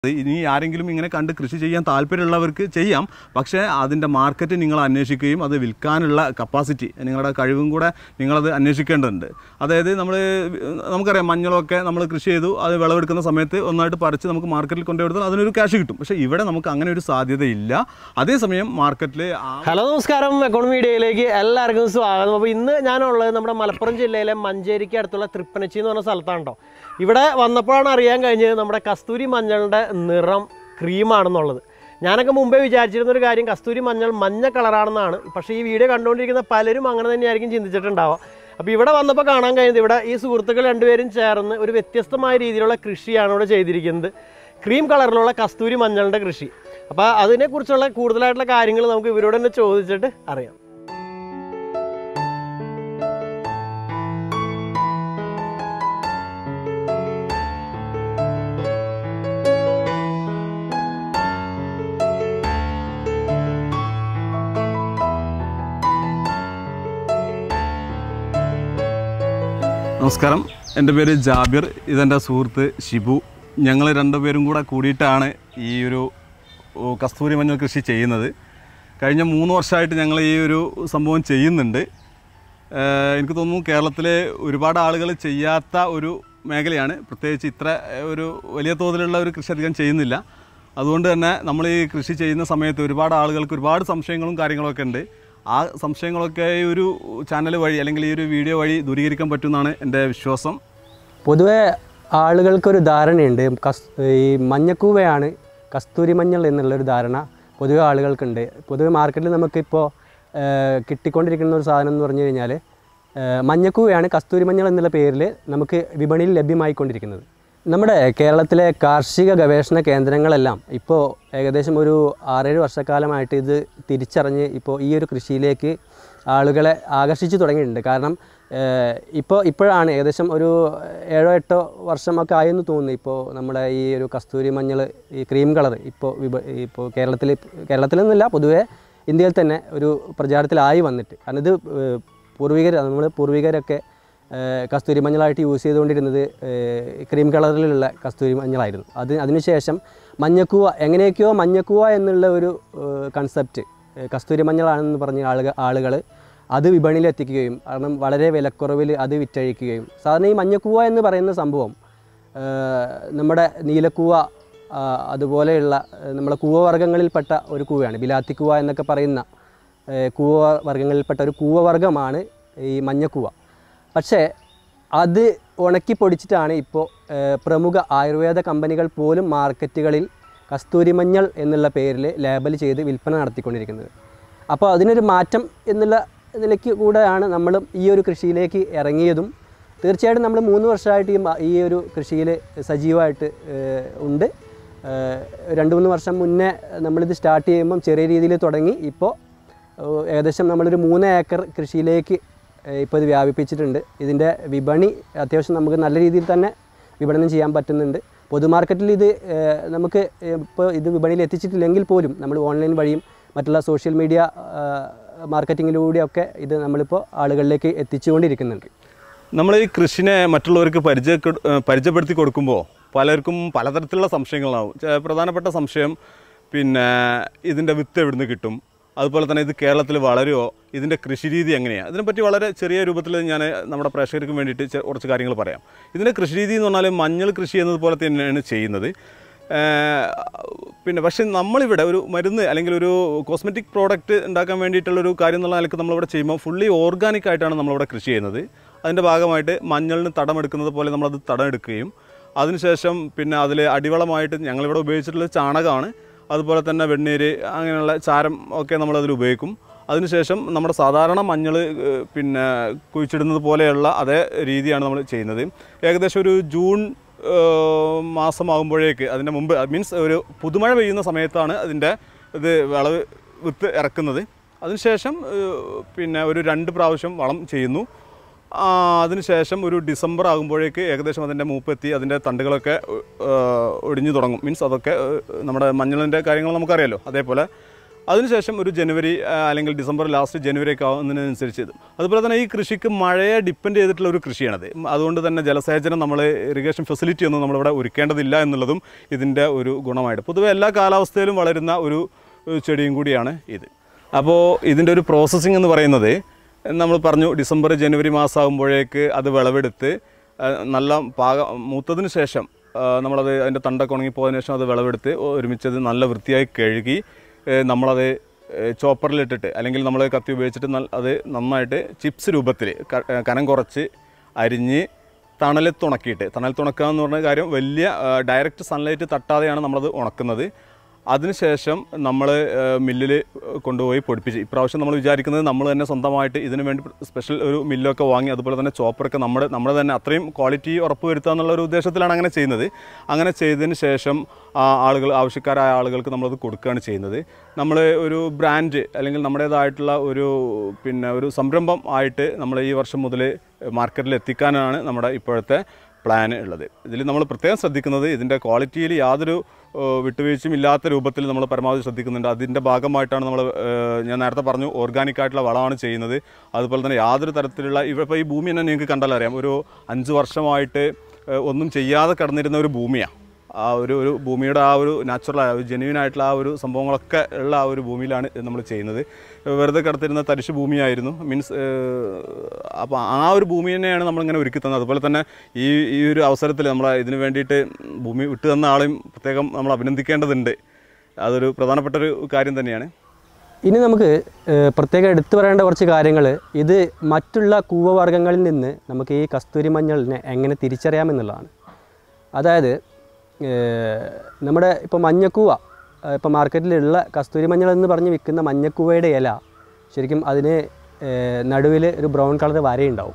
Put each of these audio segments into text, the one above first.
ഇനി ആരെങ്കിലും ഇങ്ങനെ കണ്ട് കൃഷി ചെയ്യാൻ താല്പര്യമുള്ളവർക്ക് ചെയ്യാം പക്ഷേ അതിൻ്റെ മാർക്കറ്റ് നിങ്ങൾ അന്വേഷിക്കുകയും അത് വിൽക്കാനുള്ള കപ്പാസിറ്റി നിങ്ങളുടെ കഴിവും കൂടെ നിങ്ങളത് അന്വേഷിക്കേണ്ടതുണ്ട് അതായത് നമ്മൾ നമുക്കറിയാം മഞ്ഞളൊക്കെ നമ്മൾ കൃഷി ചെയ്തു അത് വിളവെടുക്കുന്ന സമയത്ത് ഒന്നായിട്ട് പറിച്ച് നമുക്ക് മാർക്കറ്റിൽ കൊണ്ടുപോയി അതിനൊരു ക്യാഷ് കിട്ടും പക്ഷേ ഇവിടെ നമുക്ക് അങ്ങനെ ഒരു സാധ്യതയില്ല അതേസമയം മാർക്കറ്റിൽ ഹലോ നമസ്കാരം എക്കോണമി മീഡിയയിലേക്ക് എല്ലാവർക്കും സ്വാഗതം അപ്പോൾ ഇന്ന് ഞാനുള്ളത് നമ്മുടെ മലപ്പുറം ജില്ലയിലെ മഞ്ചേരിക്ക് അടുത്തുള്ള തൃപ്പനച്ചി എന്ന് പറഞ്ഞ സ്ഥലത്താണ് കേട്ടോ ഇവിടെ വന്നപ്പോഴാണ് അറിയാൻ കഴിഞ്ഞത് നമ്മുടെ കസ്തൂരി മഞ്ഞളുടെ നിറം ക്രീമാണെന്നുള്ളത് ഞാനൊക്കെ മുമ്പേ വിചാരിച്ചിരുന്ന ഒരു കാര്യം കസ്തൂരി മഞ്ഞൾ മഞ്ഞ കളറാണെന്നാണ് പക്ഷേ ഈ വീഡിയോ കണ്ടുകൊണ്ടിരിക്കുന്ന പലരും അങ്ങനെ തന്നെയായിരിക്കും ചിന്തിച്ചിട്ടുണ്ടാവുക അപ്പോൾ ഇവിടെ വന്നപ്പോൾ കാണാൻ കഴിയുന്നത് ഇവിടെ ഈ സുഹൃത്തുക്കൾ രണ്ടുപേരും ചേർന്ന് ഒരു വ്യത്യസ്തമായ രീതിയിലുള്ള കൃഷിയാണ് ഇവിടെ ചെയ്തിരിക്കുന്നത് ക്രീം കളറിലുള്ള കസ്തൂരി മഞ്ഞളുടെ കൃഷി അപ്പോൾ അതിനെക്കുറിച്ചുള്ള കൂടുതലായിട്ടുള്ള കാര്യങ്ങൾ നമുക്ക് ഇവരോട് തന്നെ ചോദിച്ചിട്ട് അറിയാം നമസ്കാരം എൻ്റെ പേര് ജാബിർ ഇതെൻ്റെ സുഹൃത്ത് ഷിബു ഞങ്ങൾ രണ്ടുപേരും കൂടെ കൂടിയിട്ടാണ് ഈ ഒരു ഓ, കസ്തൂരി മഞ്ഞൾ കൃഷി ചെയ്യുന്നത് കഴിഞ്ഞ മൂന്ന് വർഷമായിട്ട് ഞങ്ങൾ ഈ ഒരു സംഭവം ചെയ്യുന്നുണ്ട് ഏഹ് എനിക്ക് തോന്നുന്നു കേരളത്തിലെ ഒരുപാട് ആളുകൾ ചെയ്യാത്ത ഒരു മേഖലയാണ് പ്രത്യേകിച്ച് ഇത്ര ഏഹ്, ഒരു വലിയ തോതിലുള്ള ഒരു കൃഷി അധികം ചെയ്യുന്നില്ല അതുകൊണ്ട് തന്നെ നമ്മൾ ഈ കൃഷി ചെയ്യുന്ന സമയത്ത് ഒരുപാട് ആളുകൾക്ക് ഒരുപാട് സംശയങ്ങളും കാര്യങ്ങളൊക്കെ ഉണ്ട് ആ സംശയങ്ങളൊക്കെ ഈ ഒരു ചാനൽ വഴി അല്ലെങ്കിൽ ഈ ഒരു വീഡിയോ വഴി ദൂരീകരിക്കാൻ പറ്റുമെന്നാണ് എൻ്റെ വിശ്വാസം പൊതുവെ ആളുകൾക്കൊരു ധാരണയുണ്ട് കസ് ഈ മഞ്ഞക്കൂവയാണ് കസ്തൂരി മഞ്ഞൾ എന്നുള്ളൊരു ധാരണ പൊതുവെ ആളുകൾക്കുണ്ട് പൊതുവെ മാർക്കറ്റിൽ നമുക്കിപ്പോൾ ഏഹ്, കിട്ടിക്കൊണ്ടിരിക്കുന്ന ഒരു സാധനം എന്ന് പറഞ്ഞു കഴിഞ്ഞാൽ ഏഹ്, മഞ്ഞക്കൂവയാണ് കസ്തൂരി മഞ്ഞൾ എന്നുള്ള പേരിൽ നമുക്ക് വിപണിയിൽ ലഭ്യമായിക്കൊണ്ടിരിക്കുന്നത് നമ്മുടെ കേരളത്തിലെ കാർഷിക ഗവേഷണ കേന്ദ്രങ്ങളെല്ലാം ഇപ്പോൾ ഏകദേശം ഒരു ആറേഴ് വർഷക്കാലമായിട്ട് ഇത് തിരിച്ചറിഞ്ഞ് ഇപ്പോൾ ഈ ഒരു കൃഷിയിലേക്ക് ആളുകളെ ആകർഷിച്ചു തുടങ്ങിയിട്ടുണ്ട് കാരണം ഏഹ്, ഇപ്പോൾ ഇപ്പോഴാണ് ഏകദേശം ഒരു ഏഴോ എട്ടോ വർഷമൊക്കെ ആയെന്ന് തോന്നുന്നു ഇപ്പോൾ നമ്മുടെ ഈ ഒരു കസ്തൂരി മഞ്ഞൾ ഈ ക്രീം കളർ ഇപ്പോൾ വിപ ഇപ്പോൾ കേരളത്തിൽ കേരളത്തിലൊന്നുമില്ല പൊതുവേ ഇന്ത്യയിൽ തന്നെ ഒരു പ്രചാരത്തിലായി വന്നിട്ട് കാരണം ഇത് ഏഹ്, പൂർവികർ നമ്മൾ പൂർവികരൊക്കെ ഏഹ്, കസ്തൂരി മഞ്ഞളായിട്ട് യൂസ് ചെയ്തുകൊണ്ടിരുന്നത് ഏഹ്, ക്രീം കളറിലുള്ള കസ്തൂരി മഞ്ഞളായിരുന്നു അത് അതിനുശേഷം മഞ്ഞക്കൂവ എങ്ങനെയൊക്കെയോ മഞ്ഞക്കൂവ എന്നുള്ള ഒരു കൺസെപ്റ്റ് കസ്തൂരി മഞ്ഞളാണെന്ന് പറഞ്ഞ ആളുകൾ ആളുകൾ അത് വിപണിയിൽ എത്തിക്കുകയും കാരണം വളരെ വിലക്കുറവിൽ അത് വിറ്റഴിക്കുകയും സാധാരണ ഈ മഞ്ഞക്കൂവ എന്ന് പറയുന്ന സംഭവം ഏഹ്, നമ്മുടെ നീലക്കൂവ ആ, അതുപോലെയുള്ള ഏഹ്, നമ്മുടെ കൂവവർഗ്ഗങ്ങളിൽപ്പെട്ട ഒരു കൂവയാണ് ബിലാത്തി കൂവ എന്നൊക്കെ പറയുന്ന ഏഹ്, കൂവ വർഗ്ഗങ്ങളിൽപ്പെട്ട ഒരു കൂവവർഗ്ഗമാണ് ഈ മഞ്ഞക്കൂവ പക്ഷേ അത് ഉണക്കി പൊടിച്ചിട്ടാണ് ഇപ്പോൾ ഏഹ്, പ്രമുഖ ആയുർവേദ കമ്പനികൾ പോലും മാർക്കറ്റുകളിൽ കസ്തൂരി മഞ്ഞൾ എന്നുള്ള പേരിൽ ലേബൽ ചെയ്ത് വിൽപ്പന നടത്തിക്കൊണ്ടിരിക്കുന്നത് അപ്പോൾ അതിനൊരു മാറ്റം എന്നുള്ള നിലയ്ക്ക് കൂടെയാണ് നമ്മൾ ഈ ഒരു കൃഷിയിലേക്ക് ഇറങ്ങിയതും തീർച്ചയായിട്ടും നമ്മൾ മൂന്ന് വർഷമായിട്ട് ഈ മ- ഈ ഒരു കൃഷിയിൽ സജീവമായിട്ട് ഏഹ്, ഉണ്ട് ഏഹ്, രണ്ട് മൂന്ന് വർഷം മുന്നേ നമ്മളിത് സ്റ്റാർട്ട് ചെയ്യുമ്പം ചെറിയ രീതിയിൽ തുടങ്ങി ഇപ്പോൾ ഏഹ്, ഏകദേശം നമ്മളൊരു മൂന്ന് ഏക്കർ കൃഷിയിലേക്ക് ഏഹ്, ഇപ്പോൾ ഇത് വ്യാപിപ്പിച്ചിട്ടുണ്ട് ഇതിൻ്റെ വിപണി അത്യാവശ്യം നമുക്ക് നല്ല രീതിയിൽ തന്നെ വിപണനം ചെയ്യാൻ പറ്റുന്നുണ്ട് പൊതുമാർക്കറ്റിൽ ഇത് ഏഹ്, നമുക്ക് ഇപ്പോൾ ഇത് വിപണിയിൽ എത്തിച്ചിട്ടില്ലെങ്കിൽ പോലും നമ്മൾ ഓൺലൈൻ വഴിയും മറ്റുള്ള സോഷ്യൽ മീഡിയ മാർക്കറ്റിങ്ങിലൂടെയൊക്കെ ഇത് നമ്മളിപ്പോൾ ആളുകളിലേക്ക് എത്തിച്ചുകൊണ്ടിരിക്കുന്നുണ്ട് നമ്മൾ ഈ കൃഷിനെ മറ്റുള്ളവർക്ക് പരിചയ പരിചയപ്പെടുത്തി കൊടുക്കുമ്പോൾ പലർക്കും പലതരത്തിലുള്ള സംശയങ്ങളാവും ചെ- പ്രധാനപ്പെട്ട സംശയം പിന്നെ ഇതിൻ്റെ വിത്ത് എവിടുന്ന് കിട്ടും അതുപോലെ തന്നെ ഇത് കേരളത്തിൽ വളരുമോ ഇതിൻ്റെ കൃഷിരീതി എങ്ങനെയാണ് ഇതിനെപ്പറ്റി വളരെ ചെറിയ രൂപത്തിൽ ഞാൻ നമ്മുടെ പ്രേക്ഷകർക്ക് വേണ്ടിയിട്ട് ചെ- കുറച്ച് കാര്യങ്ങൾ പറയാം ഇതിൻ്റെ കൃഷിരീതി എന്ന് പറഞ്ഞാൽ മഞ്ഞൾ കൃഷി എന്നതുപോലെ തന്നെയാണ് ചെയ്യുന്നത് ഏഹ് പിന്നെ പക്ഷേ നമ്മളിവിടെ ഒരു മരുന്ന് അല്ലെങ്കിൽ ഒരു കോസ്മെറ്റിക് പ്രോഡക്റ്റ് ഉണ്ടാക്കാൻ വേണ്ടിയിട്ടുള്ളൊരു കാര്യം എന്നുള്ള നിലക്ക് നമ്മളിവിടെ ചെയ്യുമ്പോൾ ഫുള്ളി ഓർഗാനിക് ആയിട്ടാണ് നമ്മളിവിടെ കൃഷി ചെയ്യുന്നത് അതിൻ്റെ ഭാഗമായിട്ട് മഞ്ഞളിന് തടമെടുക്കുന്നത് പോലെ നമ്മളത് തടമെടുക്കുകയും അതിനുശേഷം പിന്നെ അതിൽ അടിവളമായിട്ട് ഞങ്ങളിവിടെ ഉപയോഗിച്ചിട്ടുള്ളത് ചാണകമാണ് അതുപോലെ തന്നെ വെണ്ണീര് അങ്ങനെയുള്ള ചാരം ഒക്കെ നമ്മളതിൽ ഉപയോഗിക്കും അതിനുശേഷം നമ്മുടെ സാധാരണ മഞ്ഞൾ പിന്നെ കുഴിച്ചിടുന്നത് പോലെയുള്ള അതേ രീതിയാണ് നമ്മൾ ചെയ്യുന്നത് ഏകദേശം ഒരു ജൂൺ ഏഹ് മാസമാകുമ്പോഴേക്ക് അതിൻ്റെ മുമ്പ് മീൻസ് ഒരു പുതുമഴ പെയ്യുന്ന സമയത്താണ് അതിൻ്റെ ഇത് വിളവ് വിത്ത് ഇറക്കുന്നത് അതിനുശേഷം ഏഹ് പിന്നെ ഒരു രണ്ട് പ്രാവശ്യം വളം ചെയ്യുന്നു ആ, അതിനുശേഷം ഒരു ഡിസംബർ ആകുമ്പോഴേക്ക് ഏകദേശം അതിൻ്റെ മൂപ്പെത്തി അതിൻ്റെ തണ്ടുകളൊക്കെ ഏഹ്, ഒടിഞ്ഞു തുടങ്ങും മീൻസ് അതൊക്കെ ഏഹ്, നമ്മുടെ മഞ്ഞളിൻ്റെ കാര്യങ്ങൾ നമുക്കറിയാലോ അതേപോലെ അതിനുശേഷം ഒരു ജനുവരി ആ, അല്ലെങ്കിൽ ഡിസംബർ ലാസ്റ്റ് ജനുവരി ഒക്കെ ആവുന്നതിനനുസരിച്ച് ഇത് അതുപോലെ തന്നെ ഈ കൃഷിക്ക് മഴയെ ഡിപ്പെൻഡ് ചെയ്തിട്ടുള്ള ഒരു കൃഷിയാണത് ഉം, അതുകൊണ്ട് തന്നെ ജലസേചനം നമ്മൾ ഇറിഗേഷൻ ഫെസിലിറ്റി ഒന്നും നമ്മളിവിടെ ഒരുക്കേണ്ടതില്ല എന്നുള്ളതും ഇതിൻ്റെ ഒരു ഗുണമായിട്ട് പൊതുവെ എല്ലാ കാലാവസ്ഥയിലും വളരുന്ന ഒരു ഒരു ചെടിയും കൂടിയാണ് ഇത് അപ്പോൾ ഇതിൻ്റെ ഒരു പ്രോസസ്സിംഗ് എന്ന് പറയുന്നത് നമ്മൾ പറഞ്ഞു ഡിസംബർ ജനുവരി മാസമാകുമ്പോഴേക്ക് അത് വിളവെടുത്ത് ആ, നല്ല പാക മൂത്തതിന് ശേഷം ആ, നമ്മളത് അതിൻ്റെ തണ്ടൊക്കെ ഉണങ്ങിപ്പോയതിനു ശേഷം അത് വിളവെടുത്ത് ഒരുമിച്ചത് നല്ല വൃത്തിയായി കഴുകി ഏ, നമ്മളത് ഏ, ചോപ്പറിലിട്ടിട്ട് അല്ലെങ്കിൽ നമ്മൾ കത്തി ഉപയോഗിച്ചിട്ട് നല്ല അത് നന്നായിട്ട് ചിപ്സ് രൂപത്തിൽ ക- ഏ, കനം കുറച്ച് അരിഞ്ഞ് തണലത്ത് ഉണക്കിയിട്ട് തണലത്ത് ഉണക്കുക എന്ന് പറഞ്ഞ കാര്യം വലിയ ഡയറക്റ്റ് സൺലൈറ്റ് തട്ടാതെയാണ് നമ്മളത് ഉണക്കുന്നത് അതിനുശേഷം നമ്മൾ മില്ലിൽ കൊണ്ടുപോയി പൊടിപ്പിച്ച് ഇപ്രാവശ്യം നമ്മൾ വിചാരിക്കുന്നത് നമ്മൾ തന്നെ സ്വന്തമായിട്ട് ഇതിന് വേണ്ടി സ്പെഷ്യൽ ഒരു മില്ലൊക്കെ വാങ്ങി അതുപോലെ തന്നെ ചോപ്പറൊക്കെ നമ്മുടെ നമ്മുടെ തന്നെ അത്രയും ക്വാളിറ്റി ഉറപ്പ് വരുത്തുക എന്നുള്ള ഒരു ഉദ്ദേശത്തിലാണ് അങ്ങനെ ചെയ്യുന്നത് അങ്ങനെ ചെയ്തതിന് ശേഷം ആ ആളുകൾ ആവശ്യക്കാരായ ആളുകൾക്ക് നമ്മളത് കൊടുക്കുകയാണ് ചെയ്യുന്നത് നമ്മൾ ഒരു ബ്രാൻഡ് അല്ലെങ്കിൽ നമ്മുടേതായിട്ടുള്ള ഒരു പിന്നെ ഒരു സംരംഭം ആയിട്ട് നമ്മൾ ഈ വർഷം മുതൽ മാർക്കറ്റിൽ എത്തിക്കാനാണ് നമ്മുടെ ഇപ്പോഴത്തെ പ്ലാൻ ഉള്ളത് ഇതിൽ നമ്മൾ പ്രത്യേകം ശ്രദ്ധിക്കുന്നത് ഇതിൻ്റെ ക്വാളിറ്റിയിൽ യാതൊരു ഏഹ്, വിട്ടുവീഴ്ചയും ഇല്ലാത്ത രൂപത്തിൽ നമ്മൾ പരമാവധി ശ്രദ്ധിക്കുന്നുണ്ട് അതിൻ്റെ ഭാഗമായിട്ടാണ് നമ്മൾ ഏഹ്, ഞാൻ നേരത്തെ പറഞ്ഞു ഓർഗാനിക് ആയിട്ടുള്ള വളമാണ് ചെയ്യുന്നത് അതുപോലെ തന്നെ യാതൊരു തരത്തിലുള്ള ഇവ ഇപ്പോൾ ഈ ഭൂമി തന്നെ നിങ്ങൾക്ക് കണ്ടാൽ അറിയാം ഒരു അഞ്ച് വർഷമായിട്ട് ഏഹ്, ഒന്നും ചെയ്യാതെ കിടന്നിരുന്ന ഒരു ഭൂമിയാണ് ആ ഒരു ഒരു ഭൂമിയുടെ ആ ഒരു നാച്ചുറൽ ആ ഒരു ജെന്യൂൻ ആയിട്ടുള്ള ആ ഒരു സംഭവങ്ങളൊക്കെ ഉള്ള ആ ഒരു ഭൂമിയിലാണ് നമ്മൾ ചെയ്യുന്നത് വെറുതെ കിടത്തിരുന്ന തരിശ് ഭൂമിയായിരുന്നു മീൻസ് അപ്പോൾ ആ ഒരു ഭൂമി തന്നെയാണ് നമ്മളിങ്ങനെ ഒരുക്കി തന്നത് അതുപോലെ തന്നെ ഈ ഈ ഒരു അവസരത്തിൽ നമ്മൾ ഇതിന് വേണ്ടിയിട്ട് ഭൂമി വിട്ടു തന്ന ആളെയും പ്രത്യേകം നമ്മൾ അഭിനന്ദിക്കേണ്ടതുണ്ട് അതൊരു പ്രധാനപ്പെട്ട ഒരു കാര്യം തന്നെയാണ് ഇനി നമുക്ക് ഏഹ്, പ്രത്യേകം എടുത്തു പറയേണ്ട കുറച്ച് കാര്യങ്ങൾ ഇത് മറ്റുള്ള കൂവവർഗ്ഗങ്ങളിൽ നിന്ന് നമുക്ക് ഈ കസ്തൂരി മഞ്ഞളിനെ എങ്ങനെ തിരിച്ചറിയാമെന്നുള്ളതാണ് അതായത് ഏഹ്, നമ്മുടെ ഇപ്പോൾ മഞ്ഞക്കൂവ ഏഹ്, ഇപ്പോൾ മാർക്കറ്റിലുള്ള കസ്തൂരി മഞ്ഞൾ എന്ന് പറഞ്ഞ് വിൽക്കുന്ന മഞ്ഞക്കൂവയുടെ ഇല ശരിക്കും അതിന് നടുവിൽ ഒരു ബ്രൗൺ കളർ വരയുണ്ടാവും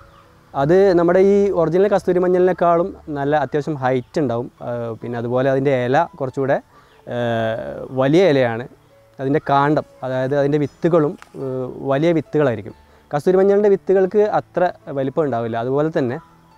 അത് നമ്മുടെ ഈ ഒറിജിനൽ കസ്തൂരി മഞ്ഞളിനേക്കാളും നല്ല അത്യാവശ്യം ഹൈറ്റ് ഉണ്ടാവും ആ, പിന്നെ അതുപോലെ അതിൻ്റെ ഇല കുറച്ചുകൂടെ ആ, വലിയ ഇലയാണ് അതിൻ്റെ കാണ്ടം അതായത് അതിൻ്റെ വിത്തുകളും ആ, വലിയ വിത്തുകളായിരിക്കും കസ്തൂരി മഞ്ഞളിൻ്റെ വിത്തുകൾക്ക് അത്ര വലിപ്പം ഉണ്ടാവില്ല അതുപോലെ തന്നെ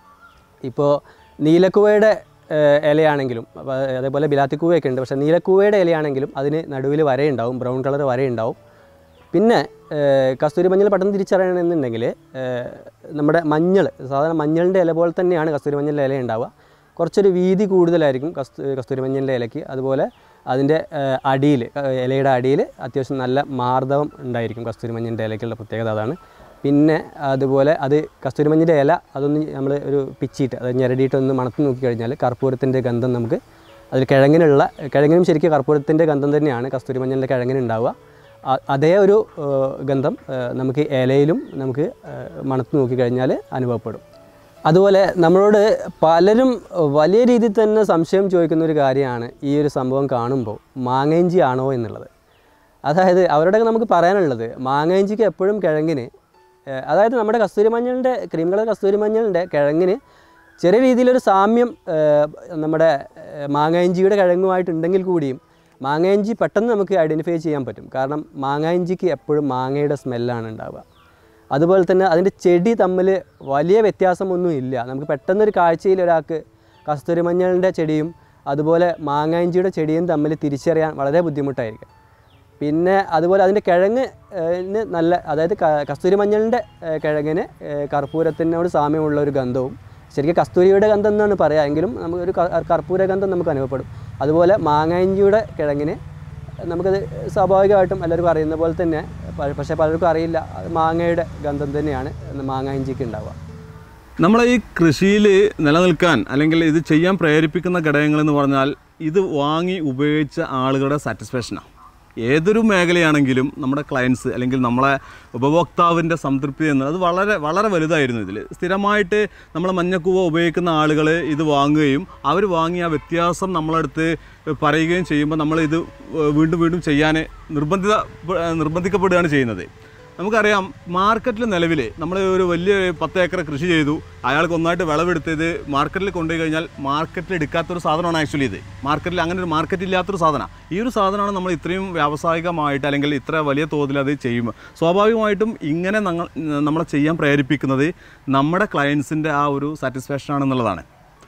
ഇപ്പോൾ നീലക്കുവയുടെ ഏഹ്, ഇലയാണെങ്കിലും അപ്പൊ അതേപോലെ ബിലാത്തിക്കൂവയൊക്കെ ഉണ്ട് പക്ഷേ നീലക്കൂവയുടെ ഇലയാണെങ്കിലും അതിന് നടുവിൽ വരയുണ്ടാവും ബ്രൗൺ കളർ വരയുണ്ടാവും പിന്നെ ഏഹ്, കസ്തൂരി മഞ്ഞൾ പെട്ടെന്ന് തിരിച്ചറിയണമെന്നുണ്ടെങ്കിൽ ഏഹ്, നമ്മുടെ മഞ്ഞൾ സാധാരണ മഞ്ഞളിൻ്റെ ഇല പോലെ തന്നെയാണ് കസ്തൂരി മഞ്ഞളിൻ്റെ ഇല ഉണ്ടാവുക കുറച്ചൊരു വീതി കൂടുതലായിരിക്കും കസ്തു കസ്തൂരി മഞ്ഞളിൻ്റെ ഇലയ്ക്ക് അതുപോലെ അതിൻ്റെ അടിയിൽ ഇലയുടെ അടിയിൽ അത്യാവശ്യം നല്ല മാർദ്ദവം ഉണ്ടായിരിക്കും കസ്തൂരി മഞ്ഞളിൻ്റെ ഇലയ്ക്കുള്ള പ്രത്യേകത അതാണ് പിന്നെ അതുപോലെ അത് കസ്തൂരി മഞ്ഞിൻ്റെ ഇല അതൊന്ന് നമ്മൾ ഒരു പിച്ചിയിട്ട് അത് ഞെരടിയിട്ട് ഒന്ന് മണത്ത് നോക്കിക്കഴിഞ്ഞാൽ കർപ്പൂരത്തിൻ്റെ ഗന്ധം നമുക്ക് അതിൽ കിഴങ്ങിനുള്ള കിഴങ്ങിനും ശരിക്കും കർപ്പൂരത്തിൻ്റെ ഗന്ധം തന്നെയാണ് കസ്തൂരി മഞ്ഞളിൻ്റെ കിഴങ്ങിന് ഉണ്ടാവുക അ- അതേ ഒരു ഏഹ്, ഗന്ധം ഏഹ്, നമുക്ക് ഇലയിലും നമുക്ക് ഏഹ്, മണത്ത് നോക്കിക്കഴിഞ്ഞാൽ അനുഭവപ്പെടും അതുപോലെ നമ്മളോട് പലരും വലിയ രീതിയിൽ തന്നെ സംശയം ചോദിക്കുന്ന ഒരു കാര്യമാണ് ഈ ഒരു സംഭവം കാണുമ്പോൾ മാങ്ങയിഞ്ചി ആണോ എന്നുള്ളത് അതായത് അവരോടൊക്കെ നമുക്ക് പറയാനുള്ളത് മാങ്ങയിഞ്ചിക്ക് എപ്പോഴും കിഴങ്ങിന് ഏഹ്, അതായത് നമ്മുടെ കസ്തൂരി മഞ്ഞളിൻ്റെ ക്രീം കളർ കസ്തൂരി മഞ്ഞളിൻ്റെ കിഴങ്ങിന് ചെറിയ രീതിയിലൊരു സാമ്യം ഏഹ്, നമ്മുടെ ഏഹ്, മാങ്ങയിഞ്ചിയുടെ കിഴങ്ങുമായിട്ടുണ്ടെങ്കിൽ കൂടിയും മാങ്ങയിഞ്ചി പെട്ടെന്ന് നമുക്ക് ഐഡൻറ്റിഫൈ ചെയ്യാൻ പറ്റും കാരണം മാങ്ങയിഞ്ചിക്ക് എപ്പോഴും മാങ്ങയുടെ സ്മെല്ലാണ് ഉണ്ടാവുക അതുപോലെ തന്നെ അതിൻ്റെ ചെടി തമ്മിൽ വലിയ വ്യത്യാസമൊന്നും ഇല്ല നമുക്ക് പെട്ടെന്നൊരു കാഴ്ചയിൽ ഒരാൾക്ക് കസ്തൂരി മഞ്ഞളിൻ്റെ ചെടിയും അതുപോലെ മാങ്ങാഞ്ചിയുടെ ചെടിയും തമ്മിൽ തിരിച്ചറിയാൻ വളരെ ബുദ്ധിമുട്ടായിരിക്കും പിന്നെ അതുപോലെ അതിൻ്റെ കിഴങ്ങ് ഏഹ്, ന് നല്ല അതായത് ക- കസ്തൂരി മഞ്ഞളിൻ്റെ ഏഹ്, കിഴങ്ങിന് ഏഹ്, കർപ്പൂരത്തിനോട് സാമ്യമുള്ള ഒരു ഗന്ധവും ശരിക്കും കസ്തൂരിയുടെ ഗന്ധം എന്നാണ് പറയുക എങ്കിലും നമുക്കൊരു ക- കർപ്പൂര ഗന്ധം നമുക്ക് അനുഭവപ്പെടും അതുപോലെ മാങ്ങാഞ്ചിയുടെ കിഴങ്ങിന് നമുക്കത് സ്വാഭാവികമായിട്ടും എല്ലാവർക്കും അറിയുന്ന പോലെ തന്നെ പ- പക്ഷേ പലർക്കും അറിയില്ല അത് മാങ്ങയുടെ ഗന്ധം തന്നെയാണ് മാങ്ങ ഇഞ്ചിക്ക് ഉണ്ടാവുക നമ്മളെ ഈ കൃഷിയിൽ നിലനിൽക്കാൻ അല്ലെങ്കിൽ ഇത് ചെയ്യാൻ പ്രേരിപ്പിക്കുന്ന ഘടകങ്ങൾ എന്ന് പറഞ്ഞാൽ ഇത് വാങ്ങി ഉപയോഗിച്ച ആളുകളുടെ സാറ്റിസ്ഫാക്ഷനാണ് ഏതൊരു മേഖലയാണെങ്കിലും നമ്മുടെ ക്ലയൻസ് അല്ലെങ്കിൽ നമ്മളെ ഉപഭോക്താവിൻ്റെ സംതൃപ്തി എന്നത് അത് വളരെ വളരെ വലുതായിരുന്നു ഇതിൽ സ്ഥിരമായിട്ട് നമ്മൾ മഞ്ഞക്കൂവ ഉപയോഗിക്കുന്ന ആളുകൾ ഇത് വാങ്ങുകയും അവർ വാങ്ങിയ ആ വ്യത്യാസം നമ്മളടുത്ത് പറയുകയും ചെയ്യുമ്പോൾ നമ്മൾ ഇത് വീണ്ടും വീണ്ടും ചെയ്യാൻ നിർബന്ധിത നിർബന്ധിക്കപ്പെടുകയാണ് ചെയ്യുന്നത് നമുക്കറിയാം മാർക്കറ്റിൽ നിലവിൽ നമ്മൾ ഒരു വലിയ പത്ത് ഏക്കർ കൃഷി ചെയ്തു അയാൾക്ക് ഒന്നായിട്ട് വിളവെടുത്തത് മാർക്കറ്റിൽ കൊണ്ടുപോയി കഴിഞ്ഞാൽ മാർക്കറ്റിൽ എടുക്കാത്തൊരു സാധനമാണ് ആക്ച്വലി ഇത് മാർക്കറ്റിൽ അങ്ങനെ ഒരു മാർക്കറ്റ് ഇല്ലാത്തൊരു സാധനം ഈ ഒരു സാധനമാണ് നമ്മൾ ഇത്രയും വ്യാവസായികമായിട്ട് അല്ലെങ്കിൽ ഇത്ര വലിയ തോതിൽ അത് ചെയ്യുമ്പോൾ സ്വാഭാവികമായിട്ടും ഇങ്ങനെ ഞങ്ങൾ നമ്മളെ ചെയ്യാൻ പ്രേരിപ്പിക്കുന്നത് നമ്മുടെ ക്ലയൻസിൻ്റെ ആ ഒരു സാറ്റിസ്ഫാക്ഷൻ ആണെന്നുള്ളതാണ്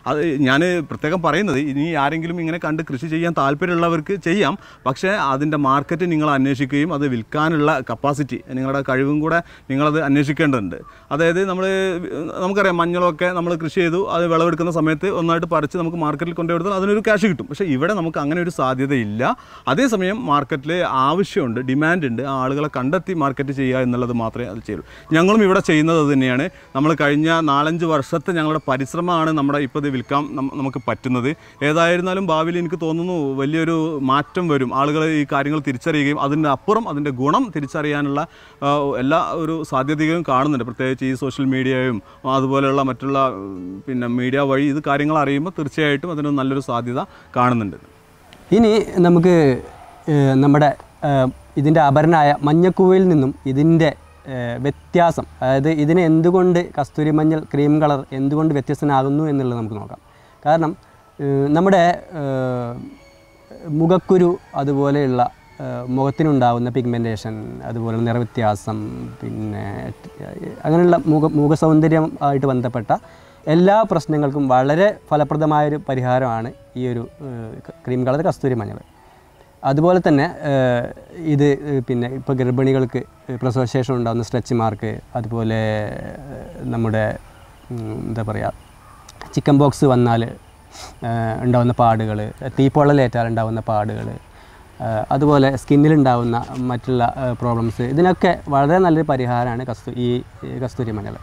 അത് ഞാൻ പ്രത്യേകം പറയുന്നത് ഇനി ആരെങ്കിലും ഇങ്ങനെ കണ്ട് കൃഷി ചെയ്യാൻ താല്പര്യമുള്ളവർക്ക് ചെയ്യാം പക്ഷേ അതിൻ്റെ മാർക്കറ്റ് നിങ്ങൾ അന്വേഷിക്കുകയും അത് വിൽക്കാനുള്ള കപ്പാസിറ്റി നിങ്ങളുടെ കഴിവും കൂടെ നിങ്ങളത് അന്വേഷിക്കേണ്ടതുണ്ട് അതായത് നമ്മൾ നമുക്കറിയാം മഞ്ഞളൊക്കെ നമ്മൾ കൃഷി ചെയ്തു അത് വിളവെടുക്കുന്ന സമയത്ത് ഒന്നായിട്ട് പറിച്ച് നമുക്ക് മാർക്കറ്റിൽ കൊണ്ടുകൊടുത്താൽ അതിനൊരു ക്യാഷ് കിട്ടും പക്ഷേ ഇവിടെ നമുക്ക് അങ്ങനെ ഒരു സാധ്യതയില്ല അതേസമയം മാർക്കറ്റിൽ ആവശ്യമുണ്ട് ഡിമാൻഡ് ഉണ്ട് ആ ആളുകളെ കണ്ടെത്തി മാർക്കറ്റ് ചെയ്യുക എന്നുള്ളത് മാത്രമേ അത് ചെയ്യൂ ഞങ്ങളും ഇവിടെ ചെയ്യുന്നത് അത് തന്നെയാണ് നമ്മൾ കഴിഞ്ഞ നാലഞ്ച് വർഷത്തെ ഞങ്ങളുടെ പരിശ്രമമാണ് നമ്മുടെ ഇപ്പോൾ ഇത് വിൽക്കാൻ നം- നമുക്ക് പറ്റുന്നത് ഏതായിരുന്നാലും ഭാവിയിൽ എനിക്ക് തോന്നുന്നു വലിയൊരു മാറ്റം വരും ആളുകൾ ഈ കാര്യങ്ങൾ തിരിച്ചറിയുകയും അതിൻ്റെ അപ്പുറം അതിൻ്റെ ഗുണം തിരിച്ചറിയാനുള്ള ആ, എല്ലാ ഒരു സാധ്യതയും കാണുന്നുണ്ട് പ്രത്യേകിച്ച് ഈ സോഷ്യൽ മീഡിയയും അതുപോലെയുള്ള മറ്റുള്ള ഉം, പിന്നെ മീഡിയ വഴി ഇത് കാര്യങ്ങൾ അറിയുമ്പോൾ തീർച്ചയായിട്ടും അതിന് നല്ലൊരു സാധ്യത കാണുന്നുണ്ട് ഇനി നമുക്ക് ഏഹ്, നമ്മുടെ ഏഹ്, ഇതിൻ്റെ അപരനായ മഞ്ഞക്കൂവയിൽ നിന്നും ഇതിൻ്റെ ഏഹ്, വ്യത്യാസം അതായത് ഇതിനെ എന്തുകൊണ്ട് കസ്തൂരി മഞ്ഞൾ ക്രീം കളർ എന്തുകൊണ്ട് വ്യത്യസ്തനാകുന്നു എന്നുള്ളത് നമുക്ക് നോക്കാം കാരണം ഏഹ്, നമ്മുടെ ഏഹ്, മുഖക്കുരു അതുപോലെയുള്ള ഏഹ്, മുഖത്തിനുണ്ടാകുന്ന പിഗ്മെൻറ്റേഷൻ അതുപോലെ നിറവ്യത്യാസം പിന്നെ അങ്ങനെയുള്ള മുഖ മുഖസൗന്ദര്യം ആയിട്ട് ബന്ധപ്പെട്ട എല്ലാ പ്രശ്നങ്ങൾക്കും വളരെ ഫലപ്രദമായൊരു പരിഹാരമാണ് ഈ ഒരു ഏഹ്, ക്രീം കളർ കസ്തൂരി മഞ്ഞൾ അതുപോലെ തന്നെ ഏഹ്, ഇത് ഏഹ്, പിന്നെ ഇപ്പോൾ ഗർഭിണികൾക്ക് പ്രസവശേഷം ഉണ്ടാകുന്ന സ്ട്രെച്ച് മാർക്ക് അതുപോലെ ഏഹ്, നമ്മുടെ ഉം, എന്താ പറയുക ചിക്കൻ ബോക്സ് വന്നാൽ ഏഹ്, ഉണ്ടാകുന്ന പാടുകൾ തീപ്പൊള്ളലേറ്റാൽ ഉണ്ടാകുന്ന പാടുകൾ അതുപോലെ സ്കിന്നിലുണ്ടാകുന്ന മറ്റുള്ള പ്രോബ്ലംസ് ഇതിനൊക്കെ വളരെ നല്ലൊരു പരിഹാരമാണ് കസ്തു ഈ ഈ കസ്തൂരി മഞ്ഞൾ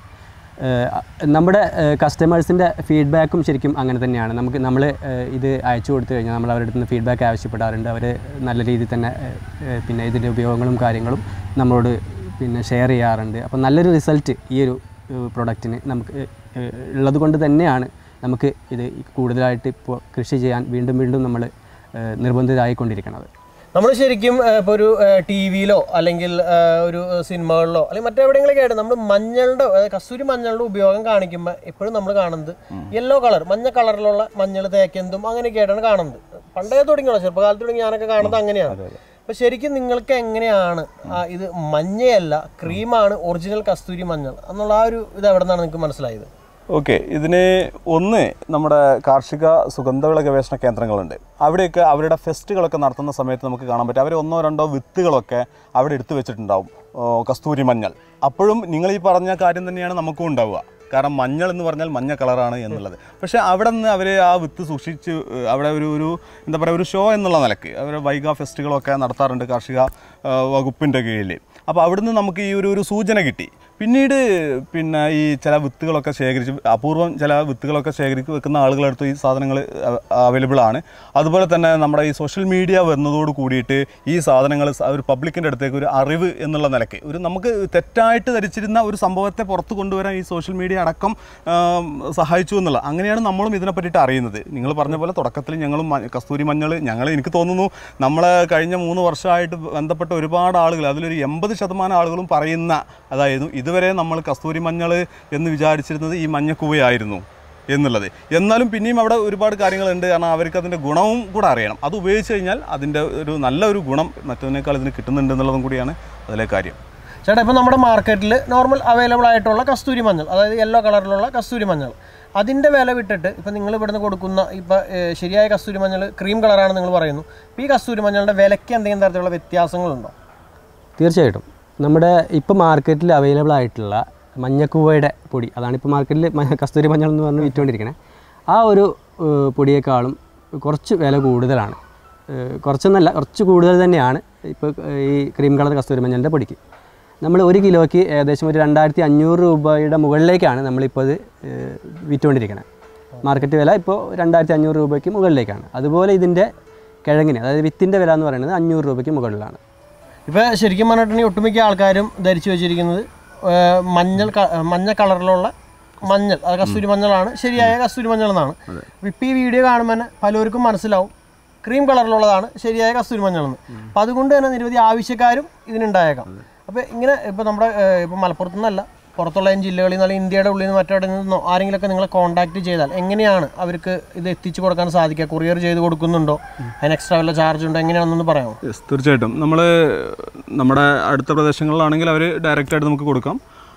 ഏഹ് നമ്മുടെ കസ്റ്റമേഴ്സിൻ്റെ ഫീഡ്ബാക്കും ശരിക്കും അങ്ങനെ തന്നെയാണ് നമുക്ക് നമ്മൾ ഇത് അയച്ചു കൊടുത്തു കഴിഞ്ഞാൽ നമ്മൾ അവരുടെ അടുത്ത് നിന്ന് ഫീഡ്ബാക്ക് ആവശ്യപ്പെടാറുണ്ട് അവർ നല്ല രീതിയിൽ തന്നെ ഏഹ്, ഏഹ്, പിന്നെ ഇതിൻ്റെ ഉപയോഗങ്ങളും കാര്യങ്ങളും നമ്മളോട് പിന്നെ ഷെയർ ചെയ്യാറുണ്ട് അപ്പോൾ നല്ലൊരു റിസൾട്ട് ഈ ഒരു പ്രൊഡക്റ്റിന് നമുക്ക് ഏഹ്, ഉള്ളത് കൊണ്ട് തന്നെയാണ് നമുക്ക് ഇത് കൂടുതലായിട്ട് ഇപ്പോൾ കൃഷി ചെയ്യാൻ വീണ്ടും വീണ്ടും നമ്മൾ ഏഹ്, നിർബന്ധിതരായിക്കൊണ്ടിരിക്കുന്നത് നമ്മൾ ശരിക്കും ഇപ്പോൾ ഒരു ടി വിയിലോ അല്ലെങ്കിൽ ആ, ഒരു സിനിമകളിലോ അല്ലെങ്കിൽ മറ്റെവിടെയെങ്കിലൊക്കെ ആയിട്ട് നമ്മൾ മഞ്ഞളുടെ അതായത് കസ്തൂരി മഞ്ഞളുടെ ഉപയോഗം കാണിക്കുമ്പോൾ എപ്പോഴും നമ്മൾ കാണുന്നത് യെല്ലോ കളർ മഞ്ഞ കളറിലുള്ള മഞ്ഞൾ തേക്കുന്നതും അങ്ങനെയൊക്കെ ആയിട്ടാണ് കാണുന്നത് പണ്ടേ തുടങ്ങിയുള്ള ചെറുപ്പകാലത്ത് തുടങ്ങി ഞാനൊക്കെ കാണുന്നത് അങ്ങനെയാണ് അപ്പൊ ശരിക്കും നിങ്ങൾക്ക് എങ്ങനെയാണ് ആ ഇത് മഞ്ഞയല്ല ക്രീമാണ് ഒറിജിനൽ കസ്തൂരി മഞ്ഞൾ എന്നുള്ള ആ ഒരു ഇത് എവിടെ നിന്നാണ് നിങ്ങൾക്ക് മനസ്സിലായത് ഓക്കെ ഇതിന് ഒന്ന് നമ്മുടെ കാർഷിക സുഗന്ധവിള ഗവേഷണ കേന്ദ്രങ്ങളുണ്ട് അവിടെയൊക്കെ അവരുടെ ഫെസ്റ്റുകളൊക്കെ നടത്തുന്ന സമയത്ത് നമുക്ക് കാണാൻ പറ്റും അവർ ഒന്നോ രണ്ടോ വിത്തുകളൊക്കെ അവിടെ എടുത്തു വെച്ചിട്ടുണ്ടാവും ഓ, കസ്തൂരി മഞ്ഞൾ അപ്പോഴും നിങ്ങൾ ഈ പറഞ്ഞ കാര്യം തന്നെയാണ് നമുക്കും ഉണ്ടാവുക കാരണം മഞ്ഞൾ എന്ന് പറഞ്ഞാൽ മഞ്ഞ കളറാണ് എന്നുള്ളത് പക്ഷേ അവിടെ നിന്ന് അവർ ആ വിത്ത് സൂക്ഷിച്ച് ഏഹ്, അവിടെ ഒരു ഒരു എന്താ പറയുക ഒരു ഷോ എന്നുള്ള നിലക്ക് അവർ വൈഗ ഫെസ്റ്റുകളൊക്കെ നടത്താറുണ്ട് കാർഷിക ആ, വകുപ്പിൻ്റെ കീഴിൽ അപ്പോൾ അവിടുന്ന് നമുക്ക് ഈ ഒരു ഒരു സൂചന കിട്ടി പിന്നീട് പിന്നെ ഈ ചില വിത്തുകളൊക്കെ ശേഖരിച്ച് അപൂർവം ചില വിത്തുകളൊക്കെ ശേഖരിച്ച് വെക്കുന്ന ആളുകളടുത്ത് ഈ സാധനങ്ങൾ അവൈലബിൾ ആണ് അതുപോലെ തന്നെ നമ്മുടെ ഈ സോഷ്യൽ മീഡിയ വരുന്നതോട് കൂടിയിട്ട് ഈ സാധനങ്ങൾ സ- ഒരു പബ്ലിക്കിൻ്റെ അടുത്തേക്ക് ഒരു അറിവ് എന്നുള്ള നിലയ്ക്ക് ഒരു നമുക്ക് തെറ്റായിട്ട് ധരിച്ചിരുന്ന ഒരു സംഭവത്തെ പുറത്ത് കൊണ്ടുവരാൻ ഈ സോഷ്യൽ മീഡിയ അടക്കം ആം, സഹായിച്ചു എന്നുള്ള അങ്ങനെയാണ് നമ്മളും ഇതിനെ പറ്റിയിട്ട് അറിയുന്നത് നിങ്ങൾ പറഞ്ഞ പോലെ തുടക്കത്തിൽ ഞങ്ങളും മ- കസ്തൂരി മഞ്ഞൾ ഞങ്ങൾ എനിക്ക് തോന്നുന്നു നമ്മളെ കഴിഞ്ഞ മൂന്ന് വർഷമായിട്ട് ബന്ധപ്പെട്ട ഒരുപാട് ആളുകൾ അതിലൊരു എൺപത് ശതമാനം ആളുകളും പറയുന്ന അതായിരുന്നു ഇതുവരെ നമ്മൾ കസ്തൂരി മഞ്ഞൾ എന്ന് വിചാരിച്ചിരുന്നത് ഈ മഞ്ഞക്കൂവയായിരുന്നു എന്നുള്ളത് എന്നാലും പിന്നെയും അവിടെ ഒരുപാട് കാര്യങ്ങളുണ്ട് കാരണം അവർക്ക് അതിൻ്റെ ഗുണവും കൂടെ അറിയണം അത് ഉപയോഗിച്ച് കഴിഞ്ഞാൽ അതിൻ്റെ ഒരു നല്ലൊരു ഗുണം മറ്റതിനേക്കാൾ ഇതിന് കിട്ടുന്നുണ്ട് എന്നുള്ളതും കൂടിയാണ് അതിലെ കാര്യം ചേട്ടാ ഇപ്പോൾ നമ്മുടെ മാർക്കറ്റിൽ നോർമൽ അവൈലബിൾ ആയിട്ടുള്ള കസ്തൂരി മഞ്ഞൾ അതായത് യെല്ലോ കളറിലുള്ള കസ്തൂരി മഞ്ഞൾ അതിൻ്റെ വില വിട്ടിട്ട് ഇപ്പം നിങ്ങൾ ഇവിടുന്ന് കൊടുക്കുന്ന ഇപ്പം ശരിയായ കസ്തൂരി മഞ്ഞൾ ക്രീം കളറാണ് നിങ്ങൾ പറയുന്നു ഇപ്പോൾ ഈ കസ്തൂരി മഞ്ഞളുടെ വിലയ്ക്ക് എന്തെങ്കിലും തരത്തിലുള്ള വ്യത്യാസങ്ങളുണ്ടോ തീർച്ചയായിട്ടും നമ്മുടെ ഇപ്പോൾ മാർക്കറ്റിൽ അവൈലബിൾ ആയിട്ടുള്ള മഞ്ഞക്കൂവയുടെ പൊടി അതാണ് ഇപ്പോൾ മാർക്കറ്റിൽ മ- കസ്തൂരി മഞ്ഞൾ എന്ന് പറഞ്ഞ് വിറ്റുകൊണ്ടിരിക്കുന്നത് ആ ഒരു ഏഹ്, പൊടിയേക്കാളും കുറച്ച് വില കൂടുതലാണ് ഏഹ്, കുറച്ചൊന്നല്ല കുറച്ച് കൂടുതൽ തന്നെയാണ് ഇപ്പോൾ ഈ ക്രീം കളർ കസ്തൂരി മഞ്ഞളിൻ്റെ പൊടിക്ക് നമ്മൾ ഒരു കിലോയ്ക്ക് ഏകദേശം ഒരു രണ്ടായിരത്തി അഞ്ഞൂറ് രൂപയുടെ മുകളിലേക്കാണ് നമ്മളിപ്പോൾ ഇത് ഏഹ്, വിറ്റുകൊണ്ടിരിക്കുന്നത് മാർക്കറ്റ് വില ഇപ്പോൾ രണ്ടായിരത്തി അഞ്ഞൂറ് രൂപയ്ക്ക് മുകളിലേക്കാണ് അതുപോലെ ഇതിൻ്റെ കിഴങ്ങിന് അതായത് വിത്തിൻ്റെ വില എന്ന് പറയുന്നത് അഞ്ഞൂറ് രൂപയ്ക്ക് മുകളിലാണ് ഇപ്പോൾ ശരിക്കും പറഞ്ഞിട്ടുണ്ടെങ്കിൽ ഒട്ടുമിക്ക ആൾക്കാരും ധരിച്ചു വെച്ചിരിക്കുന്നത് ആ, മഞ്ഞൾ ക- മഞ്ഞ കളറിലുള്ള മഞ്ഞൾ അത് കസ്തൂരി മഞ്ഞളാണ് ശരിയായ കസ്തൂരി മഞ്ഞൾ എന്നാണ് അപ്പോൾ ഇപ്പോൾ ഈ വീഡിയോ കാണുമ്പോൾ തന്നെ പലർക്കും മനസ്സിലാവും ക്രീം കളറിലുള്ളതാണ് ശരിയായ കസ്തൂരി മഞ്ഞൾ എന്ന് അപ്പോൾ അതുകൊണ്ട് തന്നെ നിരവധി ആവശ്യക്കാരും ഇതിനുണ്ടായേക്കാം അപ്പോൾ ഇങ്ങനെ ഇപ്പോൾ നമ്മുടെ ഇപ്പോൾ മലപ്പുറത്തു നിന്നല്ല പുറത്തുള്ള ജില്ലകളിൽ നിന്ന് അല്ലെങ്കിൽ ഇന്ത്യയുടെ ഉള്ളിൽ നിന്ന് മറ്റെവിടെ നിന്നോ ആരെങ്കിലുമൊക്കെ നിങ്ങളെ കോൺടാക്ട് ചെയ്താൽ എങ്ങനെയാണ് അവർക്ക് ഇത് എത്തിച്ചു കൊടുക്കാൻ സാധിക്കുക കൊറിയർ ചെയ്ത് കൊടുക്കുന്നുണ്ടോ അതിന് എക്സ്ട്രാ വല്ല ചാർജ് ഉണ്ടോ എങ്ങനെയാണെന്നൊന്ന് പറയാമോ യെസ് തീർച്ചയായിട്ടും നമ്മൾ നമ്മുടെ അടുത്ത പ്രദേശങ്ങളിലാണെങ്കിൽ അവർ ഡയറക്റ്റായിട്ട് നമുക്ക് കൊടുക്കാം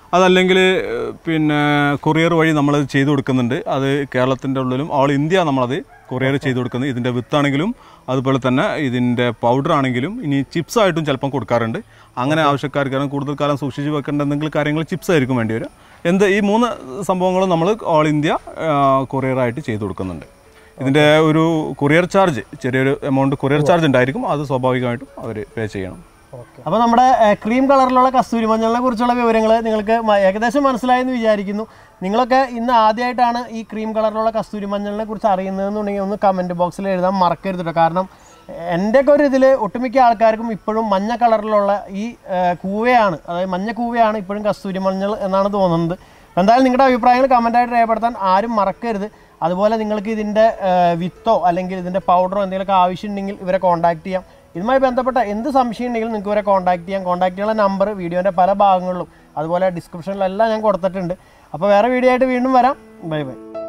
അതല്ലെങ്കിൽ ഏഹ്, പിന്നെ കൊറിയർ വഴി നമ്മൾ ചെയ്തു കൊടുക്കുന്നുണ്ട് അത് കേരളത്തിൻ്റെ ഉള്ളിലും ഓൾ ഇന്ത്യ നമ്മളത് കൊറിയർ ചെയ്തു കൊടുക്കുന്നത് ഇതിൻ്റെ വിത്താണെങ്കിലും അതുപോലെ തന്നെ ഇതിൻ്റെ പൗഡർ ആണെങ്കിലും ഇനി ചിപ്സ് ആയിട്ടും ചിലപ്പം കൊടുക്കാറുണ്ട് അങ്ങനെ ആവശ്യക്കാർക്ക് കാരണം കൂടുതൽ കാലം സൂക്ഷിച്ച് വെക്കേണ്ട എന്തെങ്കിലും കാര്യങ്ങൾ ചിപ്സ് ആയിരിക്കും വേണ്ടി വരിക എന്ത് ഈ മൂന്ന് സംഭവങ്ങളും നമ്മൾ ഓൾ ഇന്ത്യ കൊറിയറായിട്ട് ചെയ്തു കൊടുക്കുന്നുണ്ട് ഇതിൻ്റെ ഒരു കൊറിയർ ചാർജ് ചെറിയൊരു എമൗണ്ട് കൊറിയർ ചാർജ് ഉണ്ടായിരിക്കും അത് സ്വാഭാവികമായിട്ടും അവർ പേ ചെയ്യണം അപ്പോൾ നമ്മുടെ ക്രീം കളറിലുള്ള കസ്തൂരി മഞ്ഞളിനെ കുറിച്ചുള്ള വിവരങ്ങൾ നിങ്ങൾക്ക് മ- ഏകദേശം മനസ്സിലായെന്ന് വിചാരിക്കുന്നു നിങ്ങളൊക്കെ ഇന്ന് ആദ്യമായിട്ടാണ് ഈ ക്രീം കളറിലുള്ള കസ്തൂരി മഞ്ഞളിനെ കുറിച്ച് അറിയുന്നതെന്നുണ്ടെങ്കിൽ ഒന്ന് കമൻറ്റ് ബോക്സിൽ എഴുതാൻ മറക്കരുത് കേട്ടോ കാരണം എൻ്റെയൊക്കെ ഒരു ഇതിൽ ഒട്ടുമിക്ക ആൾക്കാർക്കും ഇപ്പോഴും മഞ്ഞ കളറിലുള്ള ഈ ആ, കൂവയാണ് അതായത് മഞ്ഞ കൂവയാണ് ഇപ്പോഴും കസ്തൂരി മഞ്ഞൾ എന്നാണ് തോന്നുന്നത് എന്തായാലും നിങ്ങളുടെ അഭിപ്രായങ്ങൾ കമൻറ്റായിട്ട് രേഖപ്പെടുത്താൻ ആരും മറക്കരുത് അതുപോലെ നിങ്ങൾക്ക് ഇതിൻ്റെ ആ, വിത്തോ അല്ലെങ്കിൽ ഇതിൻ്റെ പൗഡറോ എന്തെങ്കിലുമൊക്കെ ആവശ്യമുണ്ടെങ്കിൽ ഇവരെ കോൺടാക്ട് ചെയ്യാം ഇതുമായി ബന്ധപ്പെട്ട എന്ത് സംശയം ഉണ്ടെങ്കിലും നിങ്ങൾക്ക് ഇവരെ കോൺടാക്ട് ചെയ്യാം കോൺടാക്ട് ചെയ്യാനുള്ള നമ്പർ വീഡിയോൻ്റെ പല ഭാഗങ്ങളിലും അതുപോലെ ഡിസ്ക്രിപ്ഷനിലെല്ലാം ഞാൻ കൊടുത്തിട്ടുണ്ട് അപ്പോൾ വേറെ വീഡിയോ ആയിട്ട് വീണ്ടും വരാം ബൈ ബൈ